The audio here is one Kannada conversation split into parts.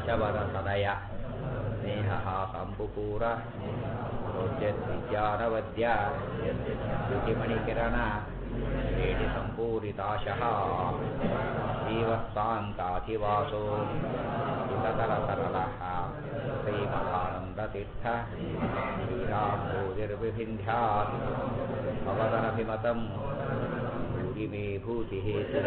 ಶಬರ ಸದಯ ಸ್ನೇಹ ಸಂಬುಪೂರ ರೋಚದ್ವಿಜ್ಞಾನವದ್ಯ ಶ್ರುತಿಮಣಿಕಿರಣ ಶ್ರೇಣಿ ಸಂಪೂರಿತಾಶಃ ಜೀವಸ್ತಾಂತಾಧಿವಾಸೋ ಹಿತತರತರಲಃ ಶ್ರೀಮದಾನಂದತೀರ್ಥ ಶ್ರೀರಾಮೋದಿರ್ವಿಭಿಂಧ್ಯಾತ್ ಅವತರಭಿಮತಂ ಭೂರಿ ಮೇ ಭೂತಿಹೇತುः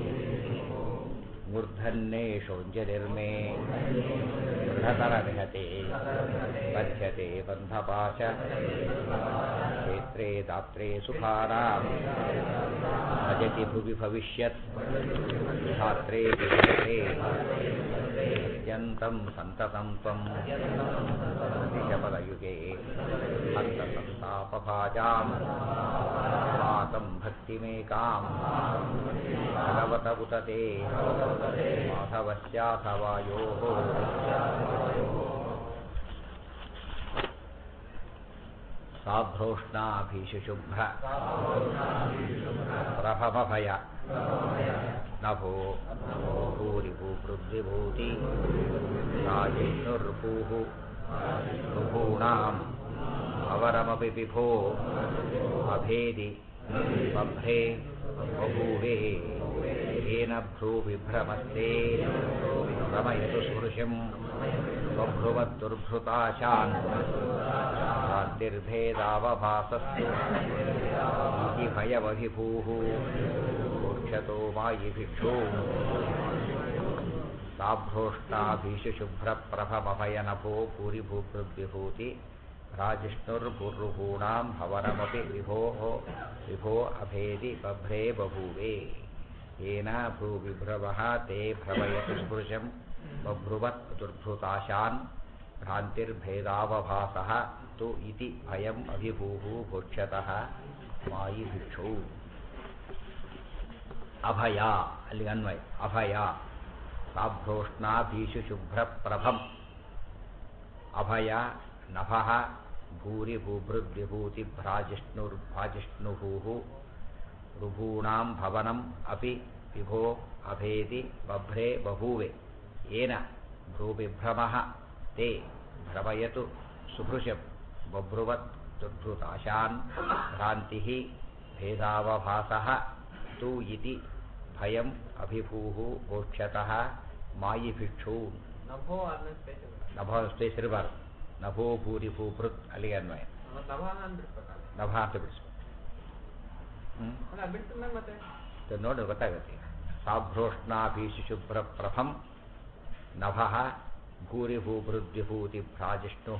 मूर्धन्येषोञ्जलिर्मे दृढतरनिहते बध्यते बन्धपाश क्षेत्रे दात्रे सुखानां भजति भुवि भविष्यत् धात्रे विभक्ते अत्यन्तं सन्ततं त्वं दिशपदयुगे हन्तसन्तापभाजां मातं भक्तिमेकां भगवत उत ते माधवस्याथवायोः साभ्रोष्णाभीषुशुभ्र प्रभमभय नभो भूरिभूपृद्विभूति राजिष्णुर्भूः ऋभूणाम् अवरमपि विभो अभेदि बभ्रे बभूवे येन भ्रूविभ्रमस्ते रमयतु स्पृशं बभ्रुवद्दुर्भृताशान् शान्तिर्भेदावभासस्तु इति भयमभिभूः मूर्च्छतो मायिभिक्षु साभ्रोष्टाभीषुशुभ्रप्रभमभयनभो भूरिभूभृद्विभूति राजिष्णुर्भुर्रुहूणां भवनमपि विभोः विभो अभेदि बभ्रे बभूवे येन भ्रूविभ्रवः ते भ्रमयतु स्पृशं बभ्रुवत् दुर्भृताशान् भ्रान्तिर्भेदावभासः तु इति भयम् अभिभूः भोक्ष्यतः मायिभिक्षौ ಅಭಯ ಅಲ್ಲಿಗೆ ಅನ್ವಯ ಅಭಯ ಸಾಭ್ರೋಷ್ಣಾಭೀಷು ಶುಭ್ರಪ್ರಭಂ ಅಭಯ ನಭಃ ಭೂರಿ ಭೂಭೃದ್ವಿಭೂತಿ ಭ್ರಾಜಿಷ್ಣುರ್ಭಾಜಿಷ್ಣುಭೂಃ ಋಭೂಣಾಂ ಭವನಂ ಅಪಿ ವಿಭೋ ಅಭೇದಿ ಬಭ್ರೇ ಬಭೂವೆ ಏನ ಭ್ರೂವಿಭ್ರಮಃ ತೇ ಭ್ರಮಯತು ಸುಭೃಶಂ ಬಭ್ರುವತ್ ದುರ್ಭೃತಾಶಾನ್ ಭ್ರಾಂತಿ ಭೇದಾವಭಾಸಃ ತು ಇತಿ ಭಯಂ ಅಭಿಭೂಃ ಮೋಕ್ಷತಃ ಮಾಯಿಭಿಕ್ಷು ನಭೋ ಅನ್ನೋ ಸ್ಪೇಸ್ ಇದೆ. ನಭ ಸ್ಪೇಸ್ ಇರಬಾರ್ದು ನಭೋ ಭೂರಿ ಭೂಭೃತ್ ಅಲ್ಲಿಗೆ ಅನ್ವಯ ಮತ್ತೆ ನಭ ಅಂದ್ಬಿಡ್ಬೇಕಲ್ಲ ನಭ ಅಂತ ಬಿಡಿಸ್ಬೇಕು ಹ್ಞೂ ಅಲ್ಲ ಬಿಡ್ತಾರೆ ಮತ್ತೆ ಇದು ನೋಡಿ ಗೊತ್ತಾಗುತ್ತೆ ಈಗ ಸಾಭ್ರೋಷ್ಣಾಭೀಷು ಶುಭ್ರ ಪ್ರಭಂ ನಭಃ ಭೂರಿ ಭೂಭೃದ್ವಿಭೂತಿ ಭ್ರಾಜಿಷ್ಣು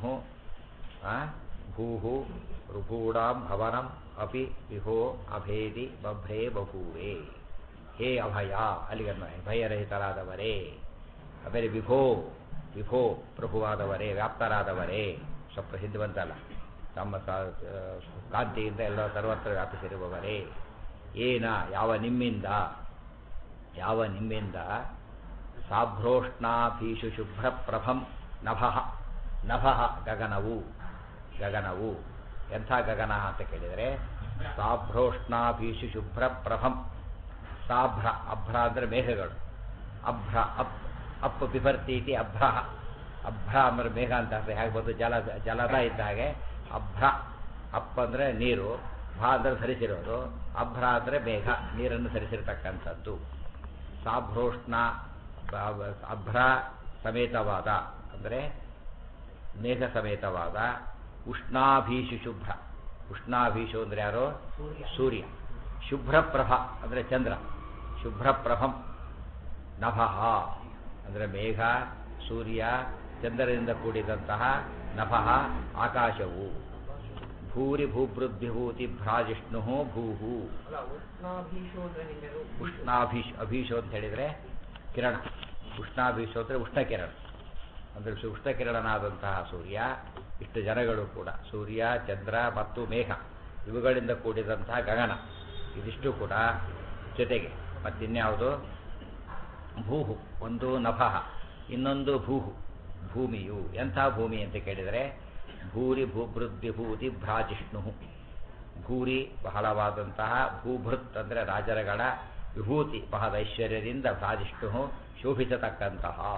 ಭೂ ಋಭೂಣಾಂ ಭವನಂ ಅಪಿ ವಿಭೋ ಅಭೇದಿ ಬಭ್ರೇ ಬಭೂವೆ ಹೇ ಅಭಯ ಅಲ್ಲಿಗನ್ವಯ ಭಯರಹಿತರಾದವರೇ ಆಮೇಲೆ ವಿಭೋ ವಿಭೋ ಪ್ರಭುವಾದವರೇ ವ್ಯಾಪ್ತರಾದವರೇ ಸ್ವಲ್ಪ ಹಿಂದೆ ಬಂತಲ್ಲ ತಮ್ಮ ಸ- ಕಾಂತಿಯಿಂದ ಎಲ್ಲ ಸರ್ವತ್ರ ವ್ಯಾಪಿಸಿರುವವರೇ ಏನ ಯಾವ ನಿಮ್ಮಿಂದ ಯಾವ ನಿಮ್ಮಿಂದ ಸಾಭ್ರೋಷ್ಣಾಭೀಷು ಶುಭ್ರ ಪ್ರಭಂ ನಭಃ ನಭಃ ಗಗನವು ಗಗನವು ಎಂಥ ಗಗನ ಅಂತ ಕೇಳಿದರೆ ಸಾಭ್ರೋಷ್ಣಾಭೀಷು ಶುಭ್ರ ಪ್ರಭಂ ಸಾಭ್ರ ಅಭ್ರ ಅಂದರೆ ಮೇಘಗಳು ಅಭ್ರ ಅಪ್ ಅಪ್ ಬಿಭರ್ತಿ ಇತಿ ಅಭ್ರ ಅಭ್ರ ಅಂದ್ರೆ ಮೇಘ ಅಂತ ಅರ್ಥ ಹೇಗೆ ಬಂದು ಜಲ ಜಲದ ಇದ್ದ ಹಾಗೆ ಅಭ್ರ ಅಪ್ ಅಂದರೆ ನೀರು ಭ ಅಂದರೆ ಧರಿಸಿರೋದು ಅಭ್ರ ಅಂದರೆ ಮೇಘ ನೀರನ್ನು ಧರಿಸಿರ್ತಕ್ಕಂಥದ್ದು ಸಾಭ್ರೋಷ್ಣ ಬ- ಬ- ಅಭ್ರ ಸಮೇತವಾದ ಅಂದರೆ ಮೇಘ ಸಮೇತವಾದ ಉಷ್ಣಾಭೀಷು ಶುಭ್ರ ಉಷ್ಣಾಭೀಷು ಅಂದರೆ ಯಾರು ಸೂರ್ಯ ಶುಭ್ರಪ್ರಭ ಅಂದರೆ ಚಂದ್ರ ಶುಭ್ರಪ್ರಭಂ ನಭಃ ಅಂದರೆ ಮೇಘ ಸೂರ್ಯ ಚಂದ್ರನಿಂದ ಕೂಡಿದಂತಹ ನಭಃ ಆಕಾಶವು ಭೂರಿ ಭೂಭೃದ್ವಿಭೂತಿ ಭ್ರಾಜಿಷ್ಣು ಭೂಹು ಅಲ್ಲ ಉಷ್ಣಾಭೀಷು ಅಂದ್ರೆ ಹಿಂಗೇನು ಉಷ್ಣಾಭೀಷ್ ಅಭೀಷು ಅಂತ ಹೇಳಿದರೆ ಕಿರಣ ಉಷ್ಣಾಭೀಷು ಅಂದರೆ ಉಷ್ಣ ಕಿರಣ ಅಂದರೆ ಸು- ಉಷ್ಣ ಕಿರಣನಾದಂತಹ ಸೂರ್ಯ ಇಷ್ಟು ಜನಗಳು ಕೂಡ ಸೂರ್ಯ ಚಂದ್ರ ಮತ್ತು ಮೇಘ ಇವುಗಳಿಂದ ಕೂಡಿದಂತಹ ಗಗನ ಇದಿಷ್ಟು ಕೂಡ ಜೊತೆಗೆ ಮತ್ತಿನ್ಯಾವುದು ಭೂಹು ಒಂದು ನಭಃ ಇನ್ನೊಂದು ಭೂಹು ಭೂಮಿಯು ಎಂಥ ಭೂಮಿ ಅಂತ ಕೇಳಿದರೆ ಭೂರಿ ಭೂಭೃದ್ವಿಭೂತಿ ಭ್ರಾಜಿಷ್ಣು ಭೂರಿ ಬಹಳವಾದಂತಹ ಭೂಭೃತ್ ಅಂದರೆ ರಾಜರಗಳ ವಿಭೂತಿ ಬಹಳ ಐಶ್ವರ್ಯದಿಂದ ಭ್ರಾಜಿಷ್ಣು ಶೋಭಿಸತಕ್ಕಂತಹ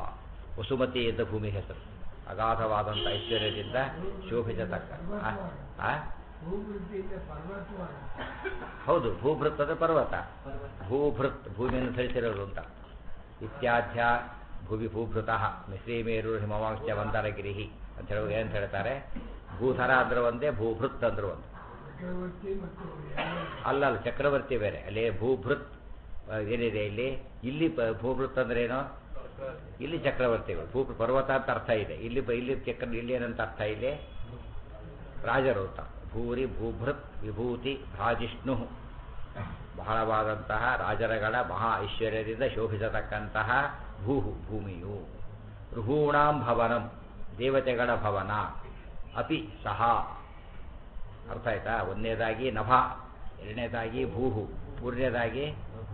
ವಸುಮತಿ ಎಂದ ಭೂಮಿ ಹೆಸರು ಅಗಾಧವಾದಂಥ ಐಶ್ವರ್ಯದಿಂದ ಶೋಭಿಸತಕ್ಕ ಆ? ಆ? ಭೂವೃದ್ಧಿಯಿಂದ ಪರ್ವತವಾದ ಹೌದು ಭೂಭೃತ್ ಅಂದರೆ ಪರ್ವತ ಭೂಭೃತ್ ಭೂಮಿಯನ್ನು ಧರಿಸಿರೋದು ಅಂತ ಇತ್ಯಾಧ್ಯ ಭುವಿ ಭೂಭೃತಃ ಶ್ರೀಮೇರು ಹಿಮವಾಂಶ ವಂದರಗಿರಿ ಅಂತ ಹೇಳುವಾಗ ಏನಂತ ಹೇಳ್ತಾರೆ ಭೂಧರ ಅಂದ್ರೆ ಒಂದೇ ಭೂಭೃತ್ ಅಂದ್ರೆ ಒಂದು ಚಕ್ರವರ್ತಿ ಮತ್ತು ಯಾರು ಅಲ್ಲ ಅಲ್ಲ ಚಕ್ರವರ್ತಿ ಬೇರೆ ಅಲ್ಲಿ ಭೂಭೃತ್ ಆ, ಏನಿದೆ ಇಲ್ಲಿ ಇಲ್ಲಿ ಪ- ಭೂಭೃತ್ ಅಂದ್ರೆ ಏನು ಇಲ್ಲಿ ಚಕ್ರವರ್ತಿಗಳು ಭೂ ಪರ್ವತ ಅಂತ ಅರ್ಥ ಇದೆ ಇಲ್ಲಿ ಬ- ಇಲ್ಲಿ ಚಕ್ರ ಇಲ್ಲಿ ಏನಂತ ಅರ್ಥ ಇಲ್ಲಿ ರಾಜರು ಅಂತ ಭೂರಿ ಭೂಭೃತ್ ವಿಭೂತಿ ಭ್ರಾಜಿಷ್ಣು ಬಹಳವಾದಂತಹ ರಾಜರಗಳ ಮಹಾ ಐಶ್ವರ್ಯದಿಂದ ಶೋಭಿಸತಕ್ಕಂತಹ ಭೂ ಭೂಮಿಯು ಋಹೂಣಾಂ ಭವನಂ ದೇವತೆಗಳ ಭವನ ಅಪಿ ಸಹ ಅರ್ಥ ಆಯ್ತಾ ಒಂದನೇದಾಗಿ ನಭ ಎರಡನೇದಾಗಿ ಭೂಹು ಮೂರನೇದಾಗಿ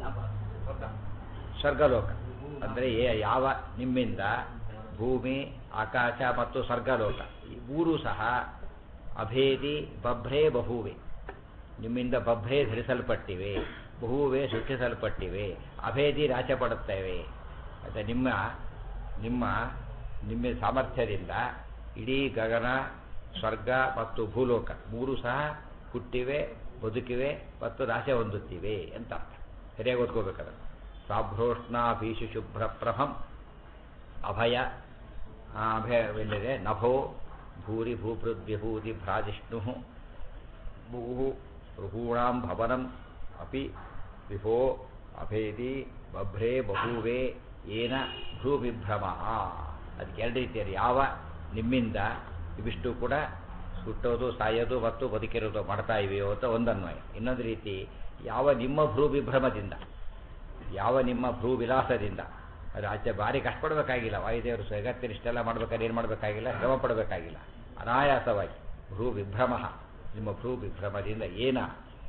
ಸ್ವರ್ಗಲೋಕ ಅಂದರೆ ಏ- ಯಾವ ನಿಮ್ಮಿಂದ ಭೂಮಿ ಆಕಾಶ ಮತ್ತು ಸ್ವರ್ಗಲೋಕ ಈ ಮೂರೂ ಸಹ ಅಭೇದಿ ಬಭ್ರೇ ಬಹುವೆ ನಿಮ್ಮಿಂದ ಬಭ್ರೇ ಧರಿಸಲ್ಪಟ್ಟಿವೆ ಬಹುವೇ ಸೃಷ್ಟಿಸಲ್ಪಟ್ಟಿವೆ ಅಭೇದಿ ರಾಚ ಪಡುತ್ತವೆ ಮತ್ತು ನಿಮ್ಮ ನಿಮ್ಮ ನಿಮ್ಮ ಸಾಮರ್ಥ್ಯದಿಂದ ಇಡೀ ಗಗನ ಸ್ವರ್ಗ ಮತ್ತು ಭೂಲೋಕ ಮೂರು ಸಹ ಹುಟ್ಟಿವೆ ಬದುಕಿವೆ ಮತ್ತು ನಾಶ ಹೊಂದುತ್ತಿವೆ ಅಂತ ಅರ್ಥ ಸರಿಯಾಗಿ ಓದ್ಕೋಬೇಕಾದ್ರೆ ಸಾಭ್ರೋಷ್ಣಾಭೀಷು ಶುಭ್ರ ಪ್ರಭಂ ಅಭಯ ಆ, ಅಭಯವೆಲ್ಲಿದೆ ನಭೋ ಭೂರಿ ಭೂಭೃದ್ವಿಭೂತಿ ಭ್ರಾಜಿಷ್ಣು ಭೂ ಋಹೂಣಾಂ ಭವನಂ ಅಪಿ ವಿಭೋ ಅಭೇದಿ ಬಭ್ರೇ ಬಹೂವೇ ಏನ ಭ್ರೂವಿಭ್ರಮ ಅದಕ್ಕೆ ಎರಡು ರೀತಿಯಲ್ಲಿ ಯಾವ ನಿಮ್ಮಿಂದ ಇವಿಷ್ಟು ಕೂಡ ಸುಟ್ಟೋದು ಸಾಯೋದು ಮತ್ತು ಬದುಕಿರೋದು ಮಾಡ್ತಾ ಇವೆಯೋ ಅಂತ ಒಂದನ್ವಯ ಇನ್ನೊಂದು ರೀತಿ ಯಾವ ನಿಮ್ಮ ಭ್ರೂ ವಿಭ್ರಮದಿಂದ ಯಾವ ನಿಮ್ಮ ಭ್ರೂ ವಿಲಾಸದಿಂದ ಅದು ಆಚೆ ಭಾರಿ ಕಷ್ಟಪಡಬೇಕಾಗಿಲ್ಲ ವಾಯುದೇವರು ಜಗತ್ತಿನ ಇಷ್ಟೆಲ್ಲ ಮಾಡ್ಬೇಕಾದ್ರೆ ಏನು ಮಾಡಬೇಕಾಗಿಲ್ಲ ಶ್ರಮ ಪಡಬೇಕಾಗಿಲ್ಲ ಅನಾಯಾಸವಾಗಿ ಭ್ರೂ ವಿಭ್ರಮ ನಿಮ್ಮ ಭ್ರೂ ವಿಭ್ರಮದಿಂದ ಏನ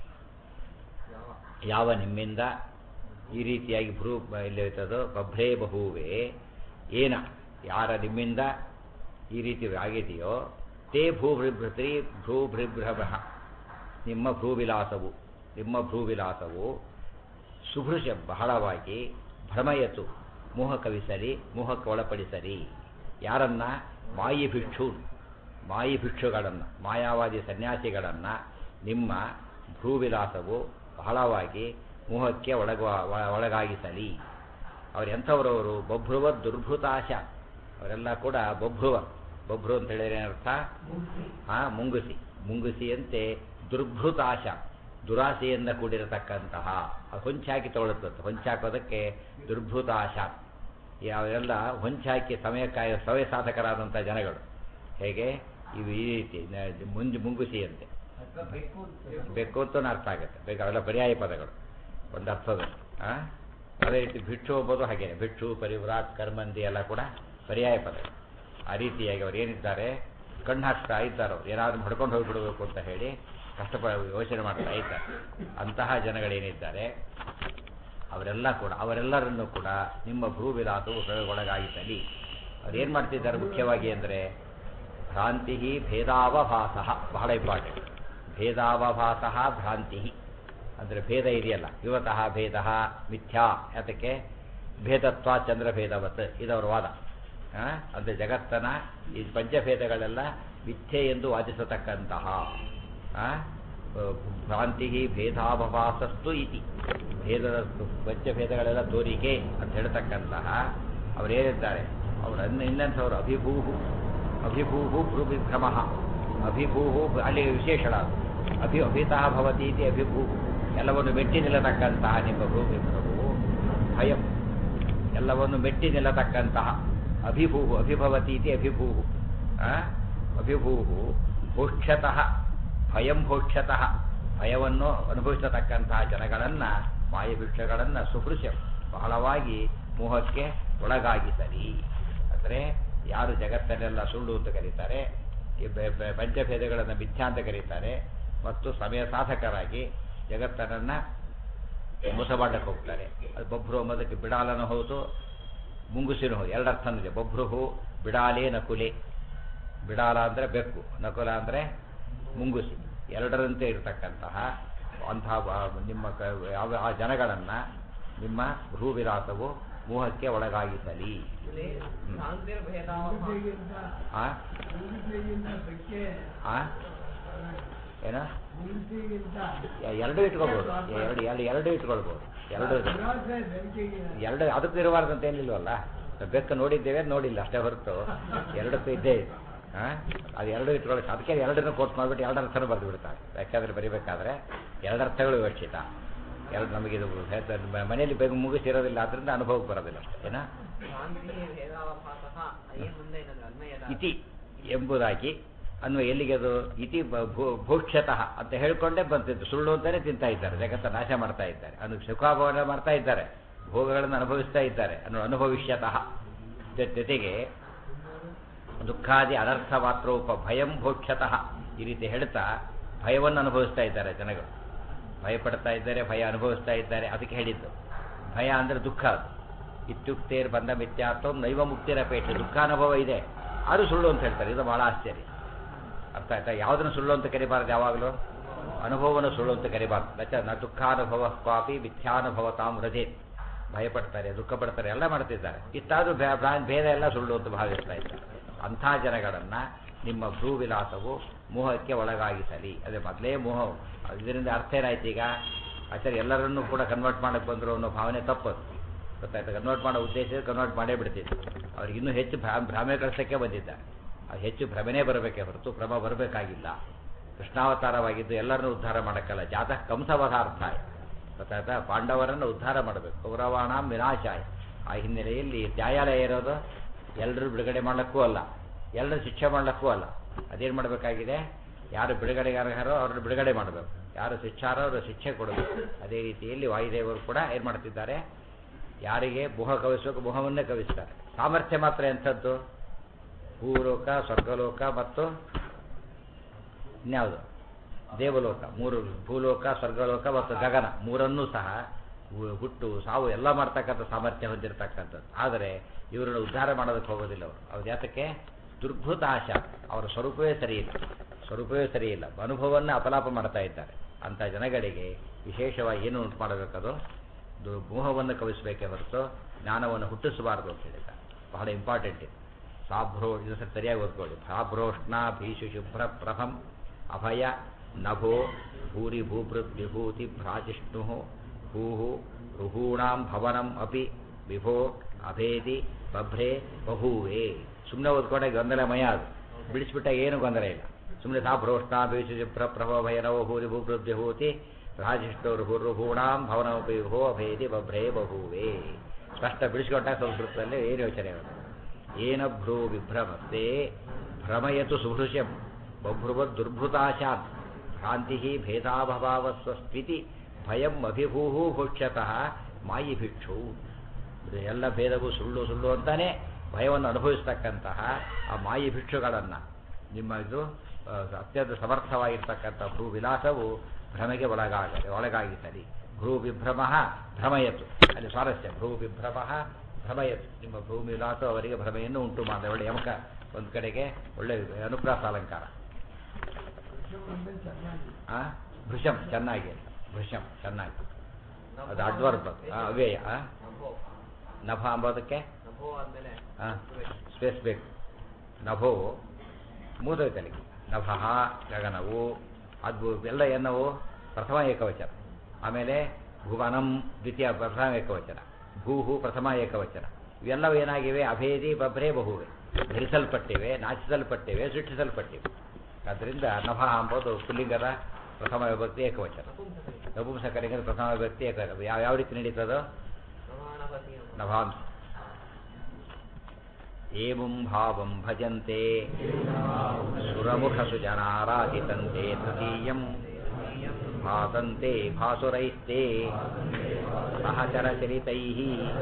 ಯಾವ ನಿಮ್ಮಿಂದ ಈ ರೀತಿಯಾಗಿ ಭ್ರೂ ಇಲ್ಲಿ ಇರ್ತದೋ ಬಭ್ರೇ ಬಹುವೇ ಏನ ಯಾರ ನಿಮ್ಮಿಂದ ಈ ರೀತಿ ಆಗಿದೆಯೋ ತೇ ಭೂಭೃಭೃತಿ ಭ್ರೂಭೃಭ್ರಮ ನಿಮ್ಮ ಭ್ರೂವಿಲಾಸವು ನಿಮ್ಮ ಭ್ರೂವಿಲಾಸವು ಸುಭೃಶ ಬಹಳವಾಗಿ ಭ್ರಮಯತು ಮೋಹ ಕವಿಸರಿ ಮೋಹಕ್ಕೆ ಒಳಪಡಿಸರಿ ಯಾರನ್ನ ಮಾಯಿ ಭಿಕ್ಷೂನ್ ಮಾಯಿ ಭಿಕ್ಷುಗಳನ್ನು ಮಾಯಾವಾದಿ ಸನ್ಯಾಸಿಗಳನ್ನು ನಿಮ್ಮ ಭ್ರೂವಿಲಾಸವು ಬಹಳವಾಗಿ ಮೋಹಕ್ಕೆ ಒಳಗ ಒಳಗಾಗಿಸಲಿ ಅವ್ರು ಎಂಥವರವರು ಬಭ್ರುವ ದುರ್ಭೃತಾಶ ಅವರೆಲ್ಲ ಕೂಡ ಬಭ್ರುವ ಬಭ್ರು ಅಂತ ಹೇಳಿದ್ರೆ ಏನರ್ಥ ಹಾ ಮುಂಗುಸಿ ಮುಂಗುಸಿಯಂತೆ ದುರ್ಭೃತಾಶ ದುರಾಸೆಯಿಂದ ಕೂಡಿರತಕ್ಕಂತಹ ಅದು ಹೊಂಚಾಕಿ ತಗೊಳ್ಳುತ್ತೆ ಹೊಂಚಾಕೋದಕ್ಕೆ ದುರ್ಭೃತಾಶ ಯಾವೆಲ್ಲ ಹೊಂಚಾಕಿ ಸಮಯಕ್ಕಾಯ ಸಮಯ ಸಾಧಕರಾದಂಥ ಜನಗಳು ಹೇಗೆ ಇವು ಈ ರೀತಿ ನ- ಮುಂಜು ಮುಂಗುಸಿಯಂತೆ ಬೆಕ್ಕು ಅಂತ ಅರ್ಥ ಆಗುತ್ತೆ ಬೇಕು ಅವೆಲ್ಲ ಪರ್ಯಾಯ ಪದಗಳು ಒಂದು ಅರ್ಥದ ಆ? ಅದೇ ರೀತಿ ಭಿಕ್ಷು ಎಂಬುದು ಹಾಗೇನೆ ಭಿಕ್ಷು ಪರಿವ್ರಾಟ್ ಕರ್ಮಂದಿ ಎಲ್ಲ ಕೂಡ ಪರ್ಯಾಯ ಪದಗಳು ಆ ರೀತಿಯಾಗಿ ಅವ್ರು ಏನಿದ್ದಾರೆ ಕಣ್ಣು ಹಾಕ್ತಾ ಇದ್ದಾರೆ ಅವ್ರು ಏನಾದರೂ ಹೊಡ್ಕೊಂಡು ಹೋಗಿಬಿಡಬೇಕು ಅಂತ ಹೇಳಿ ಕಷ್ಟಪ ಯೋಚನೆ ಮಾಡ್ತಾ ಇದ್ದಾರೆ ಅಂತಹ ಜನಗಳೇನಿದ್ದಾರೆ ಅವರೆಲ್ಲ ಕೂಡ ಅವರೆಲ್ಲರನ್ನೂ ಕೂಡ ನಿಮ್ಮ ಭೂವಿಲಾಸವು ಒಳಗಾಗಿಸಲಿ ಅವ್ರು ಏನು ಮಾಡ್ತಿದ್ದಾರೆ ಮುಖ್ಯವಾಗಿ ಅಂದರೆ ಭ್ರಾಂತಿ ಭೇದಾವಭಾಸ ಬಹಳ ಇಂಪಾರ್ಟೆಂಟ್ ಭೇದಾವಭಾಸ ಭ್ರಾಂತಿ ಅಂದರೆ ಭೇದ ಇದೆಯಲ್ಲ ಯುವತಃ ಭೇದ ಮಿಥ್ಯಾ ಯಾತಕ್ಕೆ ಭೇದತ್ವ ಚಂದ್ರಭೇದವತ್ ಇದವರ ವಾದ ಆ? ಅಂದರೆ ಜಗತ್ತನ ಈ ಪಂಚಭೇದಗಳೆಲ್ಲ ಮಿಥ್ಯೆ ಎಂದು ವಾದಿಸತಕ್ಕಂತಹ ಆ? ಭ್ರಾಂತಿ ಭೇದಾಭಾಸಸ್ತು ಇತಿ ಭೇದದ ಪಂಚಭೇದಗಳೆಲ್ಲ ತೋರಿಕೆ ಅಂತ ಹೇಳ್ತಕ್ಕಂತಹ ಅವರೇನಿದ್ದಾರೆ ಅವರು ಅನ್ನ ಇನ್ನಂಥವ್ರು ಅಭಿಭೂಹು ಅಭಿಭೂಹು ಭ್ರೂವಿಭ್ರಮ ಅಭಿಭೂಹು ಅಲ್ಲಿ ವಿಶೇಷಣ ಅದು. ಅಭಿ ಅಭಿತಃ ಭವತಿ ಇತಿ ಅಭಿಭೂಹು ಎಲ್ಲವನ್ನು ಮೆಟ್ಟಿ ನಿಲ್ಲತಕ್ಕಂತಹ ನಿಮ್ಮ ಭೂವಿಭ್ರಮವು ಭಯಂ ಎಲ್ಲವನ್ನು ಮೆಟ್ಟಿ ನಿಲ್ಲತಕ್ಕಂತಹ ಅಭಿಭೂಹು ಅಭಿಭವತಿ ಇತಿ ಅಭಿಭೂಹು ಆ? ಅಭಿಭೂಹು ಭೋಕ್ಷತಃ ಭಯಂ ಭೋಕ್ಷತಃ ಭಯವನ್ನು ಅನುಭವಿಸತಕ್ಕಂತಹ ಜನಗಳನ್ನು ಮಾಯಭಿಕ್ಷಗಳನ್ನು ಸುಭೃಶ ಬಹಳವಾಗಿ ಮೋಹಕ್ಕೆ ಒಳಗಾಗಿಸಲಿ ಅಂದರೆ ಯಾರು ಜಗತ್ತನ್ನೆಲ್ಲ ಸುಳ್ಳು ಅಂತ ಕರೀತಾರೆ ಈ ಬೆ- ಬೆ- ಪಂಚಭೇದಗಳನ್ನು ಮಿಥ್ಯಾ ಅಂತ ಕರೀತಾರೆ ಮತ್ತು ಸಮಯ ಸಾಧಕರಾಗಿ ಜಗತ್ತನನ್ನು ಮೋಸ ಮಾಡಕ್ಕೆ ಹೋಗ್ತಾರೆ ಅದು ಬೊಬ್ರು ಎಂಬುದಕ್ಕೆ ಬಿಡಾಲನೂ ಹೌದು ಮುಂಗುಸಿನೂ ಹೌದು ಎರಡು ಅರ್ಥ ಇದೆ ಬೊಬ್ರುಹು ಬಿಡಾಲೆ ನಕುಲೆ ಬಿಡಾಲ ಅಂದರೆ ಬೆಕ್ಕು ನಕುಲ ಅಂದರೆ ಮುಂಗುಸಿ ಎರಡರಂತೆ ಇರತಕ್ಕಂತಹ ಅಂತಹ ಬ- ನಿಮ್ಮ ಕ- ಯಾವ ಆ ಜನಗಳನ್ನು ನಿಮ್ಮ ಭೂವಿಲಾಸವು ಮೋಹಕ್ಕೆ ಒಳಗಾಗಿಸಲಿ ಇಲ್ಲಿ ಭ್ರಾಂತಿರ್ಭೇದಾವಹ ಮೂಗಿಗೆಗಿಂತ ಆ ಮೂಗಿಗೆಗಿಂತ ಬೆಕ್ಕೆ ಆ ಏನೋ ಮೂಗಿಗೆಗಿಂತ ಎ- ಎರಡು ಇಟ್ಕೊಳ್ಬೋದು ಎರಡು ಎರಡು ಎರಡು ಇಟ್ಕೊಳ್ಬೋದು ಎರಡು ಇದೆ. ದುರಾಸೆ ಬೆಂಕಿಗೆ ಎರಡು ಅದಕ್ಕೂ ಇರಬಾರ್ದು ಅಂತ ಏನಿಲ್ವಲ್ಲ ಬೆಕ್ಕ ನೋಡಿದ್ದೇವೆ ನೋಡಿಲ್ಲ ಅಷ್ಟೇ ಹೊರತು ಎರಡಕ್ಕೂ ಇದ್ದೇ ಇದೆ ಆ? ಅದು ಎರಡು ಇಟ್ಕೊಳ್ಳೋಕೆ ಅದಕ್ಕೆ ಎರಡನ್ನು ಕೋಟ್ ಮಾಡಿಬಿಟ್ಟು ಎರಡು ಅರ್ಥನೂ ಬರೆದು ಬಿಡ್ತಾರೆ ಯಾಕಂದ್ರೆ ಬರಿಬೇಕಾದ್ರೆ ಎರಡು ಅರ್ಥಗಳು ವಿವಕ್ಷಿತ ಎರಡು ನಮಗಿದು ಹೇಳ್ತಾರೆ, ಮ- ಮನೆಯಲ್ಲಿ ಬೇಗ ಮುಗಿಸಿರೋದಿಲ್ಲ ಆದ್ರಿಂದ ಅನುಭವಕ್ಕೆ ಬರೋದಿಲ್ಲ ಅಷ್ಟೇ ಏನಾ ಭ್ರಾಂತಿ ಭೇದಾವಭಾಸಃ ಅಯ್ಯ ಮುಂದೆ ಇದನ್ನು ಅನ್ವಯದ ಇತಿ ಎಂಬುದಾಗಿ ಅನ್ವ ಎಲ್ಲಿಗೆ ಅದು ಇತಿ ಬ- ಭೂ- ಭೋಕ್ಷ್ಯತಃ ಅಂತ ಹೇಳ್ಕೊಂಡೇ ಬಂತಿದ್ದು ಸುಳ್ಳು ಅಂತಾನೆ ತಿಂತಾ ಇದ್ದಾರೆ ಜಗತ್ತ ನಾಶ ಮಾಡ್ತಾ ಇದ್ದಾರೆ ಅನು ಸುಖಾಭವನ ಮಾಡ್ತಾ ಇದ್ದಾರೆ ಭೋಗಗಳನ್ನು ಅನುಭವಿಸ್ತಾ ಇದ್ದಾರೆ ಅನ್ನೋ ಅನುಭವಿಷ್ಯತಃ ಜೊ- ಜೊತೆಗೆ ದುಃಖಾದಿ ಅನರ್ಥ ಮಾತ್ರೋಪ ಭಯಂ ಭೋಕ್ಷತಃ ಈ ರೀತಿ ಹೇಳ್ತಾ ಭಯವನ್ನು ಅನುಭವಿಸ್ತಾ ಇದ್ದಾರೆ ಜನಗಳು ಭಯ ಪಡ್ತಾ ಇದ್ದಾರೆ ಭಯ ಅನುಭವಿಸ್ತಾ ಇದ್ದಾರೆ ಅದಕ್ಕೆ ಹೇಳಿದ್ದು ಭಯ ಅಂದ್ರೆ ದುಃಖ ಅದು ಇತ್ಯುಕ್ತೇರ್ ಬಂದ ಮಿಥ್ಯಾತ್ವ ನೈವ ಮುಕ್ತಿರಪೇಕ್ಷೆ ದುಃಖಾನುಭವ ಇದೆ ಅದು ಸುಳ್ಳು ಅಂತ ಹೇಳ್ತಾರೆ ಇದು ಬಹಳ ಆಶ್ಚರ್ಯ ಅರ್ಥ ಆಯ್ತಾ ಯಾವುದನ್ನು ಸುಳ್ಳು ಅಂತ ಕರಿಬಾರ್ದು ಯಾವಾಗಲೂ ಅನುಭವವನ್ನು ಸುಳ್ಳು ಅಂತ ಕರಿಬಾರ್ದು ನಚ ನ ದುಃಖಾನುಭವ ಕ್ವಾಪಿ ಮಿಥ್ಯಾನುಭವ ತಾಮ್ ರಜೇತ್ ಭಯಪಡ್ತಾರೆ ದುಃಖ ಪಡ್ತಾರೆ ಎಲ್ಲ ಮಾಡ್ತಿದ್ದಾರೆ ಇಷ್ಟಾದ್ರೂ ಭೇ- ಭ್ರಾ- ಭೇದ ಎಲ್ಲ ಸುಳ್ಳು ಅಂತ ಭಾವಿಸ್ತಾ ಇದ್ದಾರೆ ಅಂಥ ಜನಗಳನ್ನ ನಿಮ್ಮ ಭ್ರೂವಿಲಾಸವು ಮೋಹಕ್ಕೆ ಒಳಗಾಗಿಸಲಿ ಅದೇ ಮೊದಲೇ ಮೋಹ ಇದರಿಂದ ಅರ್ಥ ಏನಾಯ್ತು ಈಗ ಆಚಾರ್ಯ ಎಲ್ಲರನ್ನೂ ಕೂಡ ಕನ್ವರ್ಟ್ ಮಾಡಕ್ಕೆ ಬಂದರು ಅನ್ನೋ ಭಾವನೆ ತಪ್ಪದು ಗೊತ್ತಾಯ್ತು ಕನ್ವರ್ಟ್ ಮಾಡೋ ಉದ್ದೇಶ ಕನ್ವರ್ಟ್ ಮಾಡೇ ಬಿಡ್ತಿದ್ರು ಅವ್ರಿಗೆ ಇನ್ನೂ ಹೆಚ್ಚು ಭ್ರಾ- ಭ್ರಮೆ ಕಳಿಸೋಕ್ಕೆ ಬಂದಿದ್ದಾರೆ ಅದು ಹೆಚ್ಚು ಭ್ರಮೆನೇ ಬರಬೇಕೇ ಹೊರತು ಭ್ರಮ ಬರಬೇಕಾಗಿಲ್ಲ ಕೃಷ್ಣಾವತಾರವಾಗಿದ್ದು ಎಲ್ಲರನ್ನೂ ಉದ್ಧಾರ ಮಾಡೋಕ್ಕಲ್ಲ ಜಾತಃ ಕಂಸವಧಾರ್ಥ ಗೊತ್ತಾಯ್ತಾ ಪಾಂಡವರನ್ನು ಉದ್ಧಾರ ಮಾಡಬೇಕು ಕೌರವಾಣ ವಿನಾಶಾಯ ಆ ಹಿನ್ನೆಲೆಯಲ್ಲಿ ನ್ಯಾಯಾಲಯ ಇರೋದು ಎಲ್ಲರೂ ಬಿಡುಗಡೆ ಮಾಡಲಿಕ್ಕೂ ಅಲ್ಲ ಎಲ್ಲರೂ ಶಿಕ್ಷೆ ಮಾಡಲಿಕ್ಕೂ ಅಲ್ಲ ಅದೇನು ಮಾಡಬೇಕಾಗಿದೆ ಯಾರು ಬಿಡುಗಡೆಗೆ ಅರ್ಹರೋ ಅವ್ರನ್ನ ಬಿಡುಗಡೆ ಮಾಡಬೇಕು ಯಾರು ಶಿಕ್ಷಾರೋ ಅವರು ಶಿಕ್ಷೆ ಕೊಡಬೇಕು ಅದೇ ರೀತಿಯಲ್ಲಿ ವಾಯುದೇವರು ಕೂಡ ಏನು ಮಾಡ್ತಿದ್ದಾರೆ ಯಾರಿಗೆ ಮೋಹ ಕವಿಸಬೇಕು ಮೋಹವನ್ನೇ ಕವಿಸ್ತಾರೆ ಸಾಮರ್ಥ್ಯ ಮಾತ್ರ ಎಂಥದ್ದು ಭೂಲೋಕ ಸ್ವರ್ಗಲೋಕ ಮತ್ತು ಇನ್ಯಾವುದು ದೇವಲೋಕ ಮೂರು ಭೂಲೋಕ ಸ್ವರ್ಗಲೋಕ ಮತ್ತು ಗಗನ ಮೂರನ್ನೂ ಸಹ ಹು- ಹುಟ್ಟು ಸಾವು ಎಲ್ಲ ಮಾಡ್ತಕ್ಕಂಥ ಸಾಮರ್ಥ್ಯ ಹೊಂದಿರತಕ್ಕಂಥದ್ದು ಆದರೆ ಇವರನ್ನು ಉದ್ಧಾರ ಮಾಡೋದಕ್ಕೆ ಹೋಗೋದಿಲ್ಲ ಅವರು ಅವ್ರು ಜಾತಕ್ಕೆ ದುರ್ಭೂತ ಆಶಾ ಅವರ ಸ್ವರೂಪವೇ ಸರಿಯಿಲ್ಲ ಸ್ವರೂಪವೇ ಸರಿಯಿಲ್ಲ ಅನುಭವವನ್ನು ಅಪಲಾಪ ಮಾಡ್ತಾ ಇದ್ದಾರೆ ಅಂಥ ಜನಗಳಿಗೆ ವಿಶೇಷವಾಗಿ ಏನು ಉಂಟು ಮಾಡಬೇಕದು ದು- ಮೋಹವನ್ನು ಕವಿಸಬೇಕೇ ಹೊರತು ಜ್ಞಾನವನ್ನು ಹುಟ್ಟಿಸಬಾರದು ಅಂತ ಹೇಳಿದ್ದಾರೆ ಬಹಳ ಇಂಪಾರ್ಟೆಂಟ್ ಇದು ಸಾಭ್ರೋ ಇದು ಸ್ವಲ್ಪ ಸರಿಯಾಗಿ ಓದ್ಕೊಳ್ಳಿ ಸಾಭ್ರೋಷ್ಣ ಭೀಷು ಶುಭ್ರ ಪ್ರಭಂ ಅಭಯ ನಭೋ ಭೂರಿ ಭೂಭೃತ್ ವಿಭೂತಿ ಭ್ರಾಜಿಷ್ಣು ಭೂ ರುಹೂಣಾಂ ಭವನಂ ಅಪಿ ವಿಭೋ ಅಭೇದಿ ಬಭ್ರೆ ಬಹೂವೇ ಸುಮ್ಮನೆ ಓದ್ಕೊಂಡಾಗ ಗೊಂದಲಮಯ ಅದು ಬಿಡಿಸ್ಬಿಟ್ಟಾಗ ಏನು ಗೊಂದಲ ಇಲ್ಲ ಸುಮ್ಮನೆ ಸಾಭ್ರೋಷ್ಣ ಭೀಷು ಶುಭ್ರ ಪ್ರಭ ಭಯ ನವೋ ಭೂರಿ ಭೂಭೃತ್ ವಿಭೂತಿ ಭ್ರಾಜಿಷ್ಣು ರುಹು ರುಹೂಣಾಂ ಭವನಮಪಿ ವಿಭೋ ಅಭೇದಿ ಬಭ್ರೆ ಬಹೂವೇ ಸ್ಪಷ್ಟ ಬಿಡಿಸ್ಕೊಂಡಾಗ ಸಂಸ್ಕೃತದಲ್ಲಿ ಏನು ಯೋಚನೆ ಇರೋದು ಏನ ಭ್ರೂ ವಿಭ್ರಮಸ್ತೆ ಭ್ರಮಯತು ಸುಭೃಶ್ಯಂ ಬಭ್ರುವದ್ ದುರ್ಭೃತಾಶಾತ್ ಭ್ರಾಂತಿ ಭೇದಾಭಾವ ಸ್ವಸ್ಥಿತಿ ಭಯಂ ಅಭಿಭೂಹು ಭೋಕ್ಷ್ಯತಃ ಮಾಯಿ ಭಿಕ್ಷು ಇದು ಎಲ್ಲ ಭೇದವು ಸುಳ್ಳು ಸುಳ್ಳು ಅಂತಾನೆ ಭಯವನ್ನು ಅನುಭವಿಸ್ತಕ್ಕಂತಹ ಆ ಮಾಯಿ ಭಿಕ್ಷುಗಳನ್ನು ನಿಮ್ಮ ಇದು ಆ, ಅತ್ಯಂತ ಸಮರ್ಥವಾಗಿರ್ತಕ್ಕಂಥ ಭೂ ವಿಲಾಸವು ಭ್ರಮೆಗೆ ಒಳಗಾಗ ಒಳಗಾಗಿಸಲಿ ಭ್ರೂ ವಿಭ್ರಮ ಭ್ರಮಯತು ಅಲ್ಲಿ ಸ್ವಾರಸ್ಯ ಭ್ರೂ ವಿಭ್ರಮ ಭ್ರಮಯತು ನಿಮ್ಮ ಭೂಮಿ ವಿಲಾಸ ಅವರಿಗೆ ಭ್ರಮೆಯನ್ನು ಉಂಟು ಮಾಡಿದೆ ಒಳ್ಳೆ ಯಮಕ ಒಂದು ಕಡೆಗೆ ಒಳ್ಳೆ ಅನುಪ್ರಾಸ ಅಲಂಕಾರ ಅಂದ್ರೆ ಚೆನ್ನಾಗಿ ಆ ಭೃಶಂ ಚೆನ್ನಾಗಿ ಭೃಶಂ ಚೆನ್ನಾಗಿ ಅದು ಅಡ್ವರ್ಬ್ ಅವ್ಯಯ ಆ? ನಭೋ ನಭ ಅಂಬೋದಕ್ಕೆ ನಭೋ ಆದ್ಮೇಲೆ ಸ್ಪೇಸ್ ಬೇಕು ನಭೋ ಮೂದೈತಲಿಗೆ ನಭಃ ಗಗನವು ಅದು ಎಲ್ಲ ಏನವು ಪ್ರಥಮ ಏಕವಚನ ಆಮೇಲೆ ಭುವನಂ ದ್ವಿತೀಯ ಪ್ರಥಮ ಏಕವಚನ ಭೂಹು ಪ್ರಥಮ ಏಕವಚನ ಇವೆಲ್ಲವೂ ಏನಾಗಿವೆ ಅಭೇದಿ ಬಭ್ರೆ ಬಹುವೆ ಧರಿಸಲ್ಪಟ್ಟಿವೆ ನಾಚಿಸಲ್ಪಟ್ಟಿವೆ ಸೃಷ್ಟಿಸಲ್ಪಟ್ಟಿವೆ ಆದ್ದರಿಂದ ನಭ ಎಂಬುದು ಪುಲ್ಲಿಂಗದ ಪ್ರಥಮ ವಿಭಕ್ತಿ ಏಕವಚನ ನಪುಂಸಕರಿಗೆ ಪ್ರಥಮ ವಿಭಕ್ತಿ ಏಕವಚನ ಯಾವ ಯಾವ ರೀತಿ ನಡೀತದೋ ಪ್ರಮಾಣಪತಿ ನಭಾಂಸ ಏವಂ ಭಾವಂ ಭಜಂತೆ ಸುರಮುಖಸು ಜನಾರಾಧಿತಂತೆ ತೃತೀಯಂ ಭಾಸಂತೆ ಭಾಸುರೈಸ್ತೆ ಸಹಚರಚರಿತೈಃ